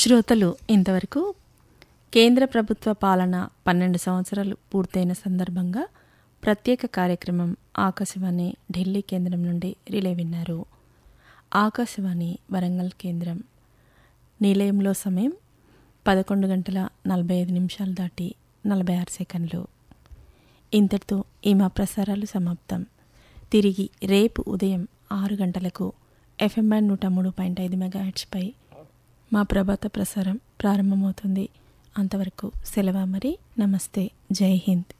శ్రోతలు ఇంతవరకు కేంద్ర ప్రభుత్వ పాలన పన్నెండు సంవత్సరాలు పూర్తయిన సందర్భంగా ప్రత్యేక కార్యక్రమం ఆకాశవాణి ఢిల్లీ కేంద్రం నుండి రిలే విన్నారు ఆకాశవాణి వరంగల్ కేంద్రం నిలయంలో సమయం పదకొండు గంటల నలభై ఐదు నిమిషాలు దాటి నలభై ఆరు సెకండ్లు ఇంతటితో ఈ మా ప్రసారాలు సమాప్తం తిరిగి రేపు ఉదయం ఆరు గంటలకు ఎఫ్ఎం బ్యాండ్ నూట మూడు పాయింట్ ఐదు మెగాహెట్స్పై మా ప్రభాత ప్రసారం ప్రారంభమవుతుంది అంతవరకు సెలవు మరి నమస్తే జై హింద్